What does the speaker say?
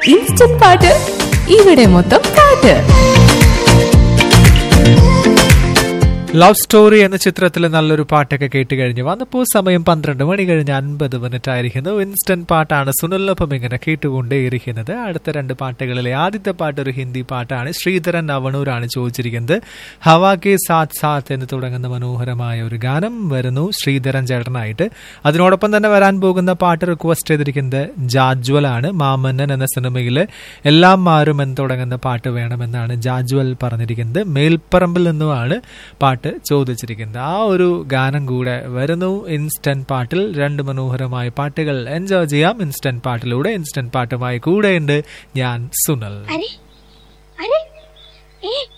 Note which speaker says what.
Speaker 1: instant പാട്ട് ഇവിടെ മൊത്തം പാട്ട്
Speaker 2: ലവ് സ്റ്റോറി എന്ന ചിത്രത്തിൽ നല്ലൊരു പാട്ടൊക്കെ കേട്ട് കഴിഞ്ഞു വന്നപ്പോൾ സമയം പന്ത്രണ്ട് മണി കഴിഞ്ഞ് അൻപത് മിനിറ്റ് ആയിരിക്കുന്നു ഇൻസ്റ്റന്റ് പാട്ടാണ് സുനിലിനൊപ്പം ഇങ്ങനെ കേട്ടുകൊണ്ടേയിരിക്കുന്നത് അടുത്ത രണ്ട് പാട്ടുകളിലെ ആദ്യത്തെ പാട്ട് ഒരു ഹിന്ദി പാട്ടാണ് ശ്രീധരൻ അവണൂരാണ് ചോദിച്ചിരിക്കുന്നത് ഹവാ കെ സാത്ത് സാത്ത് എന്ന് തുടങ്ങുന്ന മനോഹരമായ ഒരു ഗാനം വരുന്നു ശ്രീധരൻ ചേട്ടനായിട്ട് അതിനോടൊപ്പം തന്നെ വരാൻ പോകുന്ന പാട്ട് റിക്വസ്റ്റ് ചെയ്തിരിക്കുന്നത് ജാജ്വലാണ് മാമന്നൻ എന്ന സിനിമയിൽ എല്ലാം മാറും എന്ന് തുടങ്ങുന്ന പാട്ട് വേണമെന്നാണ് ജാജ്വൽ പറഞ്ഞിരിക്കുന്നത് മേൽപ്പറമ്പിൽ നിന്നുമാണ് പാട്ട് ചോദിച്ചിരിക്കുന്നത് ആ ഒരു ഗാനം കൂടെ വരുന്നു ഇൻസ്റ്റന്റ് പാട്ടിൽ രണ്ട് മനോഹരമായ പാട്ടുകൾ എൻജോയ് ചെയ്യാം ഇൻസ്റ്റന്റ് പാട്ടിലൂടെ ഇൻസ്റ്റന്റ് പാട്ടുമായി കൂടെയുണ്ട് ഞാൻ സുനൽ
Speaker 3: अरे अरे ए